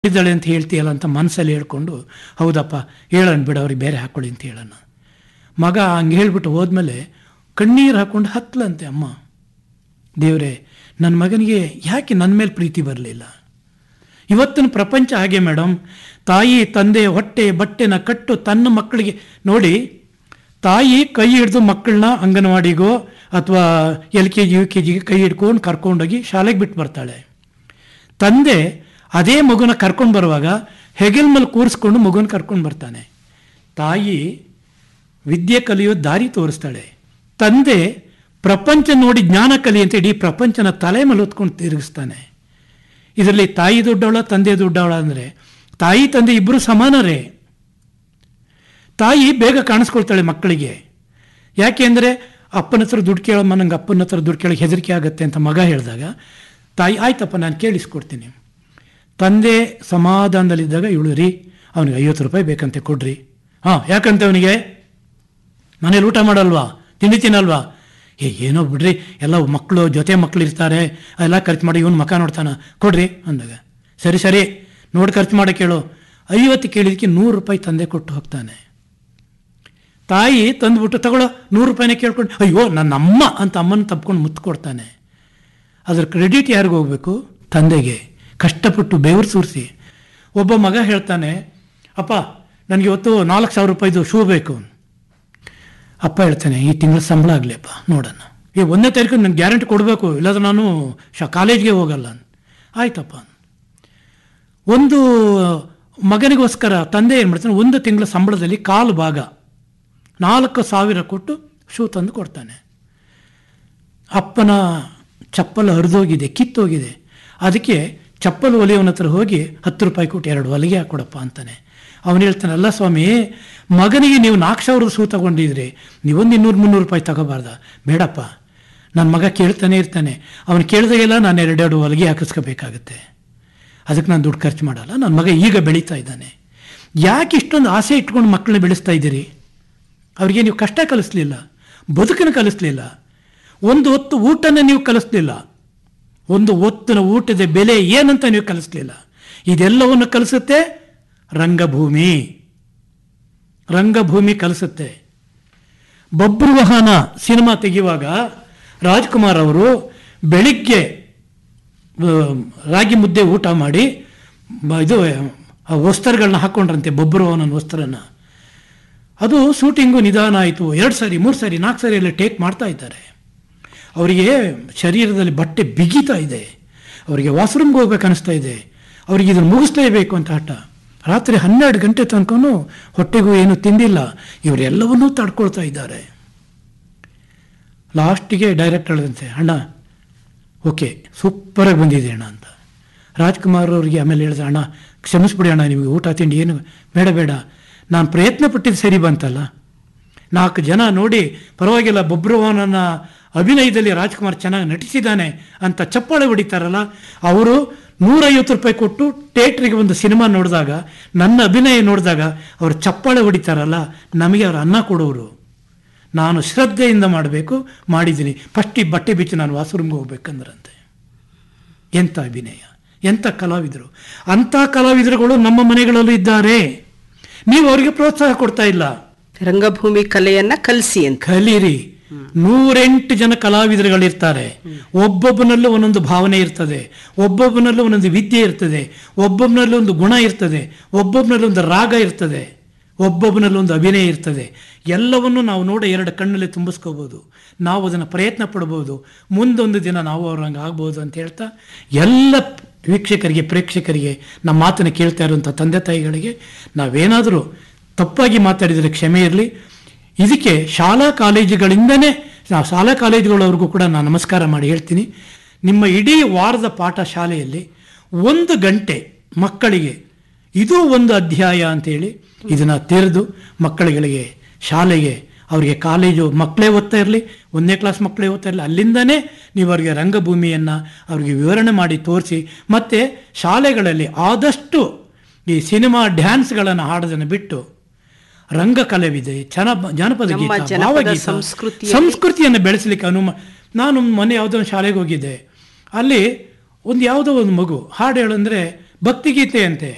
ಇದ್ದಾಳೆ ಅಂತ ಹೇಳ್ತೀಯಲ್ಲ ಅಂತ ಮನಸ್ಸಲ್ಲಿ ಹೇಳ್ಕೊಂಡು ಹೌದಪ್ಪ ಹೇಳೋಣ ಬಿಡು ಅವ್ರಿಗೆ ಬೇರೆ ಹಾಕ್ಕೊಳ್ಳಿ ಅಂತ ಹೇಳೋಣ ಮಗ ಹಂಗೆ ಹೇಳ್ಬಿಟ್ಟು ಹೋದ್ಮೇಲೆ ಕಣ್ಣೀರು ಹಾಕ್ಕೊಂಡು ಹತ್ಲಂತೆ ಅಮ್ಮ ದೇವರೇ ನನ್ನ ಮಗನಿಗೆ ಯಾಕೆ ನನ್ನ ಮೇಲೆ ಪ್ರೀತಿ ಬರಲಿಲ್ಲ ಇವತ್ತಿನ ಪ್ರಪಂಚ ಹಾಗೆ ಮೇಡಮ್ ತಾಯಿ ತಂದೆ ಹೊಟ್ಟೆ ಬಟ್ಟೆನ ಕಟ್ಟು ತನ್ನ ಮಕ್ಕಳಿಗೆ ನೋಡಿ ತಾಯಿ ಕೈ ಹಿಡಿದು ಮಕ್ಕಳನ್ನ ಅಂಗನವಾಡಿಗೋ ಅಥವಾ L K G U K ಜಿಗೆ ಕೈ ಹಿಡ್ಕೊಂಡು ಕರ್ಕೊಂಡೋಗಿ ಶಾಲೆಗೆ ಬಿಟ್ಟು ಬರ್ತಾಳೆ ತಂದೆ ಅದೇ ಮಗುನ ಕರ್ಕೊಂಡು ಬರುವಾಗ ಹೆಗಲ್ ಮೇಲೆ ಕೂರಿಸ್ಕೊಂಡು ಮಗುನ ಕರ್ಕೊಂಡು ಬರ್ತಾನೆ ತಾಯಿ ವಿದ್ಯೆ ಕಲಿಯೋ ದಾರಿ ತೋರಿಸ್ತಾಳೆ ತಂದೆ ಪ್ರಪಂಚ ನೋಡಿ ಜ್ಞಾನ ಕಲಿ ಅಂತ ಇಡೀ ಪ್ರಪಂಚನ ತಲೆ ಮೇಲೆ ಹೊತ್ಕೊಂಡು ತಿರುಗಿಸ್ತಾನೆ ಇದರಲ್ಲಿ ತಾಯಿ ದೊಡ್ಡವಳ ತಂದೆ ದೊಡ್ಡವಳ ಅಂದರೆ ತಾಯಿ ತಂದೆ ಇಬ್ಬರು ಸಮಾನರೇ ತಾಯಿ ಬೇಗ ಕಾಣಿಸ್ಕೊಳ್ತಾಳೆ ಮಕ್ಕಳಿಗೆ ಯಾಕೆ ಅಂದರೆ ಅಪ್ಪನ ಹತ್ರ ದುಡ್ಡು ಕೇಳಮ್ಮ ನಂಗೆ ಅಪ್ಪನ ಹತ್ರ ದುಡ್ಡು ಕೇಳೋಕ್ಕೆ ಹೆದರಿಕೆ ಆಗುತ್ತೆ ಅಂತ ಮಗ ಹೇಳಿದಾಗ ತಾಯಿ ಆಯ್ತಪ್ಪ ನಾನು ಕೇಳಿಸ್ಕೊಡ್ತೀನಿ ತಂದೆ ಸಮಾಧಾನದಲ್ಲಿದ್ದಾಗ ಇವಳು ರೀ ಅವನಿಗೆ ಐವತ್ತು ರೂಪಾಯಿ ಬೇಕಂತೆ ಕೊಡ್ರಿ ಹಾಂ ಯಾಕಂತೆ ಅವನಿಗೆ ಮನೇಲಿ ಊಟ ಮಾಡಲ್ವಾ ತಿಂಡಿ ತಿನ್ನಲ್ವಾ ಏ ಏನೋ ಬಿಡ್ರಿ ಎಲ್ಲ ಮಕ್ಕಳು ಜೊತೆ ಮಕ್ಕಳು ಇರ್ತಾರೆ ಎಲ್ಲ ಖರ್ಚು ಮಾಡಿ ಇವನು ಮಕ ನೋಡ್ತಾನ ಕೊಡ್ರಿ ಅಂದಾಗ ಸರಿ ಸರಿ ನೋಡಿ ಖರ್ಚು ಮಾಡೋಕೆ ಕೇಳು ಐವತ್ತು ಕೇಳಿದಕ್ಕೆ ನೂರು ರೂಪಾಯಿ ತಂದೆ ಕೊಟ್ಟು ಹೋಗ್ತಾನೆ ತಾಯಿ ತಂದುಬಿಟ್ಟು ತಗೊಳ್ಳೋ ನೂರು ರೂಪಾಯಿನೇ ಕೇಳ್ಕೊಂಡು ಅಯ್ಯೋ ನನ್ನ ಅಮ್ಮ ಅಂತ ಅಮ್ಮನ ತಪ್ಕೊಂಡು ಮುತ್ತು ಕೊಡ್ತಾನೆ ಅದ್ರ ಕ್ರೆಡಿಟ್ ಯಾರಿಗೂ ಹೋಗಬೇಕು ತಂದೆಗೆ ಕಷ್ಟಪಟ್ಟು ಬೆವರು ಸುರಿಸಿ ಒಬ್ಬ ಮಗ ಹೇಳ್ತಾನೆ ಅಪ್ಪ ನನಗೆ ಇವತ್ತು ನಾಲ್ಕು ಸಾವಿರ ರೂಪಾಯಿದು ಶೂ ಬೇಕು ಅಪ್ಪ ಹೇಳ್ತಾನೆ ಈ ತಿಂಗಳ ಸಂಬಳ ಆಗಲಿಪ್ಪ ನೋಡೋಣ ಈ ಒಂದನೇ ತಾರೀಕು ನನಗೆ ಗ್ಯಾರಂಟಿ ಕೊಡಬೇಕು ಇಲ್ಲಾಂದ್ರೆ ನಾನು ಶ ಕಾಲೇಜ್ಗೆ ಹೋಗಲ್ಲ ಆಯ್ತಪ್ಪ ಒಂದು ಮಗನಿಗೋಸ್ಕರ ತಂದೆ ಏನು ಮಾಡ್ತಾನೆ ಒಂದು ತಿಂಗಳ ಸಂಬಳದಲ್ಲಿ ಕಾಲು ಭಾಗ ನಾಲ್ಕು ಸಾವಿರ ಕೊಟ್ಟು ಶೂ ತಂದು ಕೊಡ್ತಾನೆ ಅಪ್ಪನ ಚಪ್ಪಲು ಹರಿದೋಗಿದೆ ಕಿತ್ತೋಗಿದೆ ಅದಕ್ಕೆ ಚಪ್ಪಲು ಒಲೆಯವನ ಹತ್ರ ಹೋಗಿ ಹತ್ತು ರೂಪಾಯಿ ಕೊಟ್ಟು ಎರಡು ಹೊಲಿಗೆ ಹಾಕೊಡಪ್ಪ ಅಂತಾನೆ ಅವನು ಹೇಳ್ತಾನೆ ಅಲ್ಲ ಸ್ವಾಮಿ ಮಗನಿಗೆ ನೀವು ನಾಲ್ಕು ಸಾವಿರದ ಶೂ ತಗೊಂಡಿದ್ರಿ ನೀವೊಂದು ಇನ್ನೂರು ಮುನ್ನೂರು ರೂಪಾಯಿ ತಗೋಬಾರ್ದ ಬೇಡಪ್ಪ ನನ್ನ ಮಗ ಕೇಳ್ತಾನೆ ಇರ್ತಾನೆ ಅವನು ಕೇಳಿದಾಗೆಲ್ಲ ನಾನು ಎರಡೆರಡು ಹೊಲಿಗೆ ಹಾಕಿಸ್ಕೋಬೇಕಾಗತ್ತೆ ಅದಕ್ಕೆ ನಾನು ದುಡ್ಡು ಖರ್ಚು ಮಾಡಲ್ಲ ನನ್ನ ಮಗ ಈಗ ಬೆಳೀತಾ ಇದ್ದಾನೆ ಯಾಕೆ ಇಷ್ಟೊಂದು ಆಸೆ ಇಟ್ಕೊಂಡು ಮಕ್ಕಳನ್ನ ಬೆಳೆಸ್ತಾ ಇದ್ದೀರಿ ಅವರಿಗೆ ನೀವು ಕಷ್ಟ ಕಲಿಸ್ಲಿಲ್ಲ ಬದುಕನ್ನು ಕಲಿಸ್ಲಿಲ್ಲ ಒಂದು ಹೊತ್ತು ಊಟನ ನೀವು ಕಲಿಸ್ಲಿಲ್ಲ ಒಂದು ಹೊತ್ತಿನ ಊಟದ ಬೆಲೆ ಏನಂತ ನೀವು ಕಲಿಸ್ಲಿಲ್ಲ ಇದೆಲ್ಲವನ್ನು ಕಲಿಸುತ್ತೆ ರಂಗಭೂಮಿ ರಂಗಭೂಮಿ ಕಲಿಸುತ್ತೆ ಬಬ್ರುವಾಹನ ಸಿನಿಮಾ ತೆಗೆಯುವಾಗ ರಾಜ್ಕುಮಾರ್ ಅವರು ಬೆಳಿಗ್ಗೆ ಆ, ರಾಗಿ ಮುದ್ದೆ ಊಟ ಮಾಡಿ ಬ- ಇದು ಆ ವಸ್ತ್ರಗಳನ್ನ ಹಾಕ್ಕೊಂಡ್ರಂತೆ ಬಬ್ರುವಾಹನ ವಸ್ತ್ರನ ಅದು ಶೂಟಿಂಗು ನಿಧಾನ ಆಯಿತು ಎರಡು ಸಾರಿ ಮೂರು ಸಾರಿ ನಾಲ್ಕು ಸಾರಿ ಎಲ್ಲ ಟೇಕ್ ಮಾಡ್ತಾ ಇದ್ದಾರೆ ಅವರಿಗೆ ಶರೀರದಲ್ಲಿ ಬಟ್ಟೆ ಬಿಗಿತಾ ಇದೆ ಅವರಿಗೆ ವಾಶ್ರೂಮ್ಗೆ ಹೋಗ್ಬೇಕು ಅನಿಸ್ತಾ ಇದೆ ಅವರಿಗೆ ಇದನ್ನು ಮುಗಿಸ್ಲೇಬೇಕು ಅಂತ ಹಠ ರಾತ್ರಿ ಹನ್ನೆರಡು ಗಂಟೆ ತನಕನೂ ಹೊಟ್ಟೆಗೂ ಏನು ತಿಂದಿಲ್ಲ ಇವರೆಲ್ಲವನ್ನೂ ತಡ್ಕೊಳ್ತಾ ಇದ್ದಾರೆ ಲಾಸ್ಟಿಗೆ ಡೈರೆಕ್ಟ್ ಹೇಳಿದಂತೆ ಅಣ್ಣ ಓಕೆ ಸೂಪರಾಗಿ ಬಂದಿದೆ ಅಣ್ಣ ಅಂತ ರಾಜ್ಕುಮಾರ್ ಅವರಿಗೆ ಆಮೇಲೆ ಹೇಳಿದ ಅಣ್ಣ ಕ್ಷಮಿಸ್ಬಿಡಿ ಅಣ್ಣ ನಿಮಗೆ ಊಟ ತಿಂಡಿ ಏನು ಬೇಡ ಬೇಡ ನಾನು ಪ್ರಯತ್ನ ಪಟ್ಟಿದ್ದು ಸರಿ ಬಂತಲ್ಲ ನಾಲ್ಕು ಜನ ನೋಡಿ ಪರವಾಗಿಲ್ಲ ಬೊಬ್ರುವನನ್ನ ಅಭಿನಯದಲ್ಲಿ ರಾಜ್ಕುಮಾರ್ ಚೆನ್ನಾಗಿ ನಟಿಸಿದ್ದಾನೆ ಅಂತ ಚಪ್ಪಾಳೆ ಹೊಡಿತಾರಲ್ಲ ಅವರು ನೂರೈವತ್ತು ರೂಪಾಯಿ ಕೊಟ್ಟು ಥಿಯೇಟ್ರಿಗೆ ಒಂದು ಸಿನಿಮಾ ನೋಡಿದಾಗ ನನ್ನ ಅಭಿನಯ ನೋಡಿದಾಗ ಅವರು ಚಪ್ಪಾಳೆ ಹೊಡಿತಾರಲ್ಲ ನಮಗೆ ಅವ್ರು ಅನ್ನ ಕೊಡೋರು ನಾನು ಶ್ರದ್ಧೆಯಿಂದ ಮಾಡಬೇಕು ಮಾಡಿದ್ದೀನಿ ಫಸ್ಟ್ ಈ ಬಟ್ಟೆ ಬಿಚ್ಚಿ ನಾನು ವಾಶ್ರೂಮ್ಗೆ ಹೋಗ್ಬೇಕಂದ್ರಂತೆ ಎಂಥ ಅಭಿನಯ ಎಂಥ ಕಲಾವಿದರು ಅಂಥ ಕಲಾವಿದರುಗಳು ನಮ್ಮ ಮನೆಗಳಲ್ಲೂ ಇದ್ದಾರೆ ನೀವು ಅವರಿಗೆ ಪ್ರೋತ್ಸಾಹ ಕೊಡ್ತಾ ಇಲ್ಲ ರಂಗಭೂಮಿ ಕಲೆಯನ್ನ ಕಲಿಸಿ ಅಂತ ಕಲೀರಿ ನೂರೆಂಟು ಜನ ಕಲಾವಿದರುಗಳಿರ್ತಾರೆ ಒಬ್ಬೊಬ್ಬನಲ್ಲೂ ಒಂದೊಂದು ಭಾವನೆ ಇರ್ತದೆ ಒಬ್ಬೊಬ್ಬನಲ್ಲೂ ಒಂದೊಂದು ವಿದ್ಯೆ ಇರ್ತದೆ ಒಬ್ಬೊಬ್ಬನಲ್ಲಿ ಒಂದು ಗುಣ ಇರ್ತದೆ ಒಬ್ಬೊಬ್ಬನಲ್ಲಿ ಒಂದು ರಾಗ ಇರ್ತದೆ ಒಬ್ಬೊಬ್ಬನಲ್ಲಿ ಒಂದು ಅಭಿನಯ ಇರ್ತದೆ ಎಲ್ಲವನ್ನು ನಾವು ನೋಡ ಎರಡು ಕಣ್ಣಲ್ಲಿ ತುಂಬಿಸ್ಕೋಬೋದು ನಾವು ಅದನ್ನು ಪ್ರಯತ್ನ ಪಡ್ಬೋದು ಮುಂದೊಂದು ದಿನ ನಾವು ಅವ್ರಂಗೆ ಆಗ್ಬೋದು ಅಂತ ಹೇಳ್ತಾ ಎಲ್ಲ ವೀಕ್ಷಕರಿಗೆ ಪ್ರೇಕ್ಷಕರಿಗೆ ನಮ್ಮ ಮಾತನ್ನು ಕೇಳ್ತಾ ಇರುವಂಥ ತಂದೆ ತಾಯಿಗಳಿಗೆ ನಾವೇನಾದರೂ ತಪ್ಪಾಗಿ ಮಾತಾಡಿದರೆ ಕ್ಷಮೆ ಇರಲಿ ಇದಕ್ಕೆ ಶಾಲಾ ಕಾಲೇಜುಗಳಿಂದನೇ ನಾವು ಶಾಲಾ ಕಾಲೇಜುಗಳವರೆಗೂ ಕೂಡ ನಾನು ನಮಸ್ಕಾರ ಮಾಡಿ ಹೇಳ್ತೀನಿ ನಿಮ್ಮ ಇಡೀ ವಾರದ ಪಾಠ ಶಾಲೆಯಲ್ಲಿ ಒಂದು ಗಂಟೆ ಮಕ್ಕಳಿಗೆ ಇದು ಒಂದು ಅಧ್ಯಾಯ ಅಂತೇಳಿ ಇದನ್ನು ತೆರೆದು ಮಕ್ಕಳುಗಳಿಗೆ ಶಾಲೆಗೆ ಅವರಿಗೆ ಕಾಲೇಜು ಮಕ್ಕಳೇ ಓದ್ತಾ ಇರಲಿ ಒಂದನೇ ಕ್ಲಾಸ್ ಮಕ್ಕಳೇ ಓದ್ತಾ ಇರಲಿ ಅಲ್ಲಿಂದನೇ ನೀವು ಅವರಿಗೆ ರಂಗಭೂಮಿಯನ್ನು ಅವರಿಗೆ ವಿವರಣೆ ಮಾಡಿ ತೋರಿಸಿ ಮತ್ತು ಶಾಲೆಗಳಲ್ಲಿ ಆದಷ್ಟು ಈ ಸಿನಿಮಾ ಡ್ಯಾನ್ಸ್ಗಳನ್ನು ಹಾಡೋದನ್ನು ಬಿಟ್ಟು ರಂಗಕಲೆವಿದೆ ಜನ ಜಾನಪದ ನಮ್ಮ ಗೀತ ಜನಪದ ಭಾವಗೀತ ಸಂಸ್ಕೃತಿಯಲ್ಲಿ- ಸಂಸ್ಕೃತಿಯನ್ನು ಬೆಳೆಸಲಿಕ್ಕೆ ಅನುಮ ನಾನು ಮೊನ್ನೆ ಯಾವುದೋ ಒಂದು ಶಾಲೆಗೆ ಹೋಗಿದ್ದೆ ಅಲ್ಲಿ ಒಂದು ಯಾವುದೋ ಒಂದು ಮಗು ಹಾಡು ಹೇಳಂದ್ರೆ ಭಕ್ತಿಗೀತೆ ಅಂತೆ